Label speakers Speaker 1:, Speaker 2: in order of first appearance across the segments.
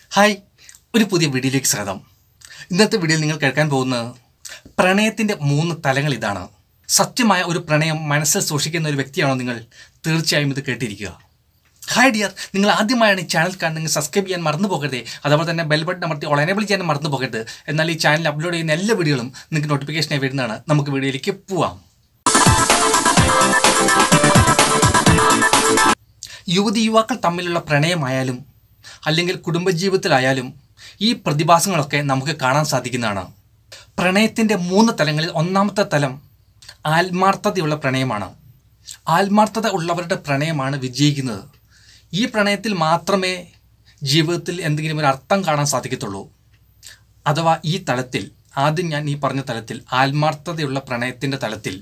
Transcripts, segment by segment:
Speaker 1: hi ഒരു പുതിയ വീഡിയോയിലേക്ക് സ്വാഗതം ഇന്നത്തെ വീഡിയോയിൽ നിങ്ങൾ കേൾക്കാൻ പോകുന്നത് പ്രണയത്തിൻ്റെ മൂന്ന് തലങ്ങൾ ഇതാണ് സത്യമായ ഒരു പ്രണയം മനസ്സിൽ സൂക്ഷിക്കുന്ന ഒരു വ്യക്തിയാണോ നിങ്ങൾ തീർച്ചയായും ഇത് കേട്ടിരിക്കുക ഹായ് ഡിയർ നിങ്ങൾ ആദ്യമായാണ് ഈ ചാനൽ കാണുന്നെങ്കിൽ സബ്സ്ക്രൈബ് ചെയ്യാൻ മറന്നു പോകരുത് അതുപോലെ തന്നെ ബെൽ ബട്ടൺ അമർത്തി ഓളനേബിൾ ചെയ്യാൻ മറന്നു പോകരുത് എന്നാൽ ഈ ചാനൽ അപ്ലോഡ് ചെയ്യുന്ന എല്ലാ വീഡിയോകളും നിങ്ങൾക്ക് നോട്ടിഫിക്കേഷനായി വരുന്നതാണ് നമുക്ക് വീഡിയോയിലേക്ക് പോവാം യുവതി യുവാക്കൾ തമ്മിലുള്ള പ്രണയമായാലും അല്ലെങ്കിൽ കുടുംബജീവിതത്തിലായാലും ഈ പ്രതിഭാസങ്ങളൊക്കെ നമുക്ക് കാണാൻ സാധിക്കുന്നതാണ് പ്രണയത്തിൻ്റെ മൂന്ന് തലങ്ങളിൽ ഒന്നാമത്തെ തലം ആത്മാർത്ഥതയുള്ള പ്രണയമാണ് ആത്മാർത്ഥത ഉള്ളവരുടെ പ്രണയമാണ് വിജയിക്കുന്നത് ഈ പ്രണയത്തിൽ മാത്രമേ ജീവിതത്തിൽ എന്തെങ്കിലും ഒരു അർത്ഥം കാണാൻ സാധിക്കത്തുള്ളൂ അഥവാ ഈ തലത്തിൽ ആദ്യം ഞാൻ ഈ പറഞ്ഞ തലത്തിൽ ആത്മാർത്ഥതയുള്ള പ്രണയത്തിൻ്റെ തലത്തിൽ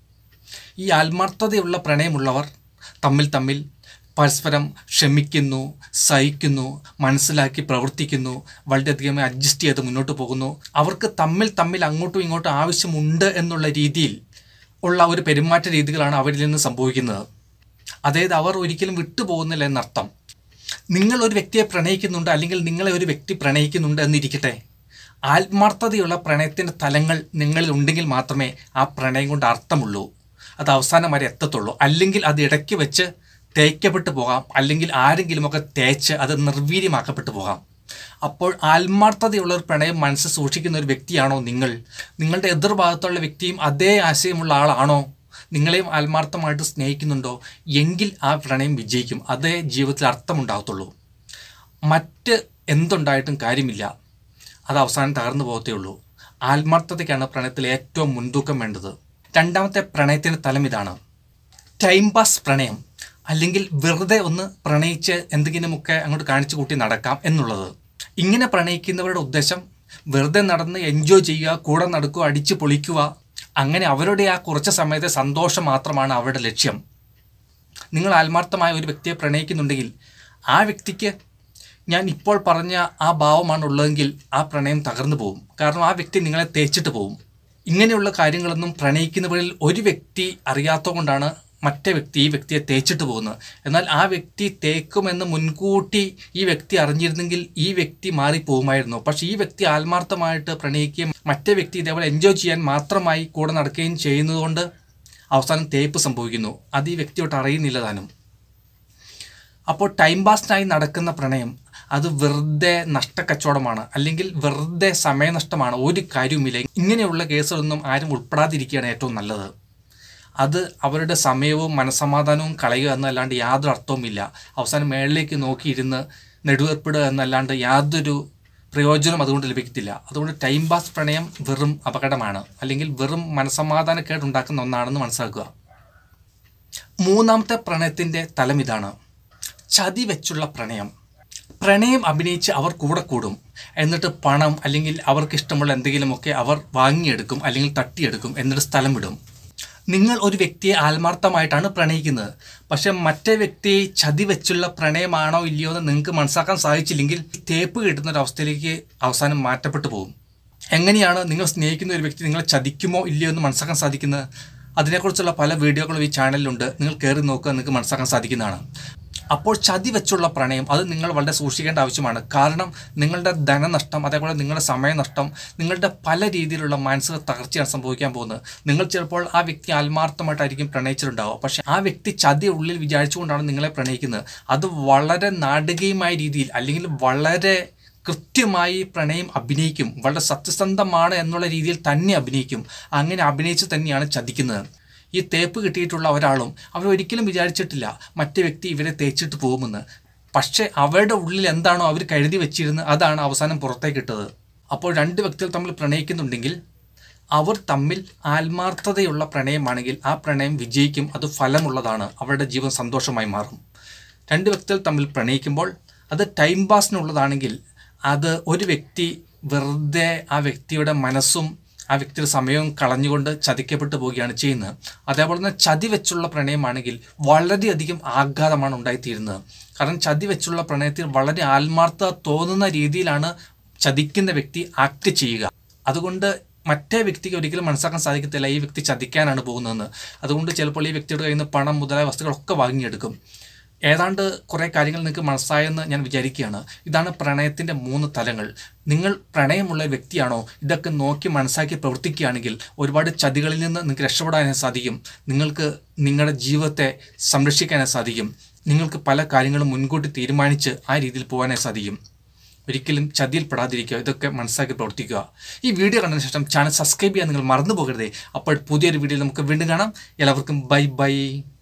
Speaker 1: ഈ ആത്മാർത്ഥതയുള്ള പ്രണയമുള്ളവർ തമ്മിൽ തമ്മിൽ പരസ്പരം ക്ഷമിക്കുന്നു സഹിക്കുന്നു മനസ്സിലാക്കി പ്രവർത്തിക്കുന്നു വളരെയധികം അഡ്ജസ്റ്റ് ചെയ്ത് മുന്നോട്ട് പോകുന്നു അവർക്ക് തമ്മിൽ തമ്മിൽ അങ്ങോട്ടും ഇങ്ങോട്ടും ആവശ്യമുണ്ട് എന്നുള്ള രീതിയിൽ ഉള്ള ഒരു പെരുമാറ്റ രീതികളാണ് അവരിൽ നിന്ന് സംഭവിക്കുന്നത് അതായത് അവർ ഒരിക്കലും വിട്ടുപോകുന്നില്ല എന്നർത്ഥം നിങ്ങൾ ഒരു വ്യക്തിയെ പ്രണയിക്കുന്നുണ്ട് അല്ലെങ്കിൽ നിങ്ങളെ ഒരു വ്യക്തി പ്രണയിക്കുന്നുണ്ട് എന്നിരിക്കട്ടെ ആത്മാർത്ഥതയുള്ള പ്രണയത്തിൻ്റെ തലങ്ങൾ നിങ്ങളിൽ ഉണ്ടെങ്കിൽ മാത്രമേ ആ പ്രണയം കൊണ്ട് അർത്ഥമുള്ളൂ അത് അവസാനം വരെ എത്തത്തുള്ളൂ അല്ലെങ്കിൽ അത് ഇടയ്ക്ക് വെച്ച് തേക്കപ്പെട്ടു പോകാം അല്ലെങ്കിൽ ആരെങ്കിലുമൊക്കെ തേച്ച് അത് നിർവീര്യമാക്കപ്പെട്ടു പോകാം അപ്പോൾ ആത്മാർത്ഥതയുള്ള ഒരു പ്രണയം മനസ്സിൽ സൂക്ഷിക്കുന്ന ഒരു വ്യക്തിയാണോ നിങ്ങൾ നിങ്ങളുടെ എതിർഭാഗത്തുള്ള വ്യക്തിയും അതേ ആശയമുള്ള ആളാണോ നിങ്ങളെയും ആത്മാർത്ഥമായിട്ട് സ്നേഹിക്കുന്നുണ്ടോ എങ്കിൽ ആ പ്രണയം വിജയിക്കും അതേ ജീവിതത്തിൽ അർത്ഥമുണ്ടാകത്തുള്ളൂ മറ്റ് എന്തുണ്ടായിട്ടും കാര്യമില്ല അത് അവസാനം തകർന്നു പോകത്തേ ഉള്ളൂ ആത്മാർത്ഥതയ്ക്കാണ് പ്രണയത്തിൽ ഏറ്റവും മുൻതൂക്കം വേണ്ടത് രണ്ടാമത്തെ പ്രണയത്തിൻ്റെ തലം ഇതാണ് ടൈം പാസ് പ്രണയം അല്ലെങ്കിൽ വെറുതെ ഒന്ന് പ്രണയിച്ച് എന്തെങ്കിലുമൊക്കെ അങ്ങോട്ട് കാണിച്ചു കൂട്ടി നടക്കാം എന്നുള്ളത് ഇങ്ങനെ പ്രണയിക്കുന്നവരുടെ ഉദ്ദേശം വെറുതെ നടന്ന് എൻജോയ് ചെയ്യുക കൂടെ നടക്കുക അടിച്ചു പൊളിക്കുക അങ്ങനെ അവരുടെ ആ കുറച്ച് സമയത്തെ സന്തോഷം മാത്രമാണ് അവരുടെ ലക്ഷ്യം നിങ്ങൾ ആത്മാർത്ഥമായ ഒരു വ്യക്തിയെ പ്രണയിക്കുന്നുണ്ടെങ്കിൽ ആ വ്യക്തിക്ക് ഞാൻ ഇപ്പോൾ പറഞ്ഞ ആ ഭാവമാണ് ഉള്ളതെങ്കിൽ ആ പ്രണയം തകർന്നു പോകും കാരണം ആ വ്യക്തി നിങ്ങളെ തേച്ചിട്ട് പോകും ഇങ്ങനെയുള്ള കാര്യങ്ങളൊന്നും പ്രണയിക്കുന്നവരിൽ ഒരു വ്യക്തി അറിയാത്തതുകൊണ്ടാണ് മറ്റേ വ്യക്തി ഈ വ്യക്തിയെ തേച്ചിട്ട് പോകുന്നത് എന്നാൽ ആ വ്യക്തി തേക്കുമെന്ന് മുൻകൂട്ടി ഈ വ്യക്തി അറിഞ്ഞിരുന്നെങ്കിൽ ഈ വ്യക്തി മാറിപ്പോകുമായിരുന്നു പക്ഷേ ഈ വ്യക്തി ആത്മാർത്ഥമായിട്ട് പ്രണയിക്കുകയും മറ്റേ വ്യക്തി ഇതേപോലെ എൻജോയ് ചെയ്യാൻ മാത്രമായി കൂടെ നടക്കുകയും ചെയ്യുന്നതുകൊണ്ട് അവസാനം തേപ്പ് സംഭവിക്കുന്നു അത് ഈ വ്യക്തിയോട്ട് അറിയുന്നില്ല താനും അപ്പോൾ ടൈം പാസിനായി നടക്കുന്ന പ്രണയം അത് വെറുതെ നഷ്ടക്കച്ചവടമാണ് അല്ലെങ്കിൽ വെറുതെ സമയനഷ്ടമാണ് ഒരു കാര്യവുമില്ല ഇങ്ങനെയുള്ള കേസുകളൊന്നും ആരും ഉൾപ്പെടാതിരിക്കുകയാണ് ഏറ്റവും നല്ലത് അത് അവരുടെ സമയവും മനസമാധാനവും കളയുക എന്നല്ലാണ്ട് യാതൊരു അർത്ഥവുമില്ല അവസാനം മേളിലേക്ക് നോക്കിയിരുന്ന് നെടുവേർപ്പിടുക എന്നല്ലാണ്ട് യാതൊരു പ്രയോജനം അതുകൊണ്ട് ലഭിക്കത്തില്ല അതുകൊണ്ട് ടൈം പാസ് പ്രണയം വെറും അപകടമാണ് അല്ലെങ്കിൽ വെറും മനസമാധാനക്കേടുണ്ടാക്കുന്ന ഒന്നാണെന്ന് മനസ്സിലാക്കുക മൂന്നാമത്തെ പ്രണയത്തിൻ്റെ തലം ഇതാണ് ചതി വെച്ചുള്ള പ്രണയം പ്രണയം അഭിനയിച്ച് അവർ കൂടെ കൂടും എന്നിട്ട് പണം അല്ലെങ്കിൽ അവർക്ക് ഇഷ്ടമുള്ള എന്തെങ്കിലുമൊക്കെ അവർ വാങ്ങിയെടുക്കും അല്ലെങ്കിൽ തട്ടിയെടുക്കും എന്നിട്ട് സ്ഥലം വിടും നിങ്ങൾ ഒരു വ്യക്തിയെ ആത്മാർത്ഥമായിട്ടാണ് പ്രണയിക്കുന്നത് പക്ഷെ മറ്റേ വ്യക്തി ചതി വെച്ചുള്ള പ്രണയമാണോ ഇല്ലയോ എന്ന് നിങ്ങൾക്ക് മനസ്സിലാക്കാൻ സാധിച്ചില്ലെങ്കിൽ തേപ്പ് കിട്ടുന്ന ഒരു അവസ്ഥയിലേക്ക് അവസാനം മാറ്റപ്പെട്ടു പോകും എങ്ങനെയാണ് നിങ്ങൾ സ്നേഹിക്കുന്ന ഒരു വ്യക്തി നിങ്ങളെ ചതിക്കുമോ ഇല്ലയോ എന്ന് മനസ്സിലാക്കാൻ സാധിക്കുന്നത് അതിനെക്കുറിച്ചുള്ള പല വീഡിയോകളും ഈ ചാനലിലുണ്ട് നിങ്ങൾ കയറി നോക്കുക നിങ്ങൾക്ക് മനസ്സിലാക്കാൻ സാധിക്കുന്നതാണ് അപ്പോൾ ചതി വെച്ചുള്ള പ്രണയം അത് നിങ്ങൾ വളരെ സൂക്ഷിക്കേണ്ട ആവശ്യമാണ് കാരണം നിങ്ങളുടെ ധനനഷ്ടം അതേപോലെ നിങ്ങളുടെ സമയനഷ്ടം നിങ്ങളുടെ പല രീതിയിലുള്ള മാനസിക തകർച്ചയാണ് സംഭവിക്കാൻ പോകുന്നത് നിങ്ങൾ ചിലപ്പോൾ ആ വ്യക്തി ആത്മാർത്ഥമായിട്ടായിരിക്കും പ്രണയിച്ചിട്ടുണ്ടാവുക പക്ഷേ ആ വ്യക്തി ചതി ഉള്ളിൽ വിചാരിച്ചുകൊണ്ടാണ് നിങ്ങളെ പ്രണയിക്കുന്നത് അത് വളരെ നാടകീയമായ രീതിയിൽ അല്ലെങ്കിൽ വളരെ കൃത്യമായി പ്രണയം അഭിനയിക്കും വളരെ സത്യസന്ധമാണ് എന്നുള്ള രീതിയിൽ തന്നെ അഭിനയിക്കും അങ്ങനെ അഭിനയിച്ച് തന്നെയാണ് ചതിക്കുന്നത് ഈ തേപ്പ് കിട്ടിയിട്ടുള്ള ഒരാളും അവർ ഒരിക്കലും വിചാരിച്ചിട്ടില്ല മറ്റേ വ്യക്തി ഇവരെ തേച്ചിട്ട് പോകുമെന്ന് പക്ഷേ അവരുടെ ഉള്ളിൽ എന്താണോ അവർ കരുതി വെച്ചിരുന്നത് അതാണ് അവസാനം പുറത്തേക്ക് ഇട്ടത് അപ്പോൾ രണ്ട് വ്യക്തികൾ തമ്മിൽ പ്രണയിക്കുന്നുണ്ടെങ്കിൽ അവർ തമ്മിൽ ആത്മാർത്ഥതയുള്ള പ്രണയമാണെങ്കിൽ ആ പ്രണയം വിജയിക്കും അത് ഫലമുള്ളതാണ് അവരുടെ ജീവൻ സന്തോഷമായി മാറും രണ്ട് വ്യക്തികൾ തമ്മിൽ പ്രണയിക്കുമ്പോൾ അത് ടൈം പാസിനുള്ളതാണെങ്കിൽ അത് ഒരു വ്യക്തി വെറുതെ ആ വ്യക്തിയുടെ മനസ്സും ആ വ്യക്തിയുടെ സമയവും കളഞ്ഞുകൊണ്ട് ചതിക്കപ്പെട്ടു പോവുകയാണ് ചെയ്യുന്നത് അതേപോലെ തന്നെ ചതി വെച്ചുള്ള പ്രണയമാണെങ്കിൽ വളരെയധികം ആഘാതമാണ് ഉണ്ടായിത്തീരുന്നത് കാരണം ചതി വെച്ചുള്ള പ്രണയത്തിൽ വളരെ ആത്മാർത്ഥത തോന്നുന്ന രീതിയിലാണ് ചതിക്കുന്ന വ്യക്തി ആക്ട് ചെയ്യുക അതുകൊണ്ട് മറ്റേ വ്യക്തിക്ക് ഒരിക്കലും മനസ്സിലാക്കാൻ സാധിക്കത്തില്ല ഈ വ്യക്തി ചതിക്കാനാണ് പോകുന്നതെന്ന് അതുകൊണ്ട് ചിലപ്പോൾ ഈ വ്യക്തിയുടെ കയ്യിൽ നിന്ന് പണം മുതലായ വസ്തുക്കളൊക്കെ വാങ്ങിയെടുക്കും ഏതാണ്ട് കുറേ കാര്യങ്ങൾ നിങ്ങൾക്ക് മനസ്സായെന്ന് ഞാൻ വിചാരിക്കുകയാണ് ഇതാണ് പ്രണയത്തിൻ്റെ മൂന്ന് തലങ്ങൾ നിങ്ങൾ പ്രണയമുള്ള വ്യക്തിയാണോ ഇതൊക്കെ നോക്കി മനസ്സാക്കി പ്രവർത്തിക്കുകയാണെങ്കിൽ ഒരുപാട് ചതികളിൽ നിന്ന് നിങ്ങൾക്ക് രക്ഷപ്പെടാനായി സാധിക്കും നിങ്ങൾക്ക് നിങ്ങളുടെ ജീവിതത്തെ സംരക്ഷിക്കാനായി സാധിക്കും നിങ്ങൾക്ക് പല കാര്യങ്ങളും മുൻകൂട്ടി തീരുമാനിച്ച് ആ രീതിയിൽ പോകാനായി സാധിക്കും ഒരിക്കലും ചതിയിൽ പെടാതിരിക്കുക ഇതൊക്കെ മനസ്സിലാക്കി പ്രവർത്തിക്കുക ഈ വീഡിയോ കണ്ടതിന് ശേഷം ചാനൽ സബ്സ്ക്രൈബ് ചെയ്യാൻ നിങ്ങൾ മറന്നു പോകരുതേ അപ്പോൾ പുതിയൊരു വീഡിയോയിൽ നമുക്ക് വീണ്ടും കാണാം എല്ലാവർക്കും ബൈ ബൈ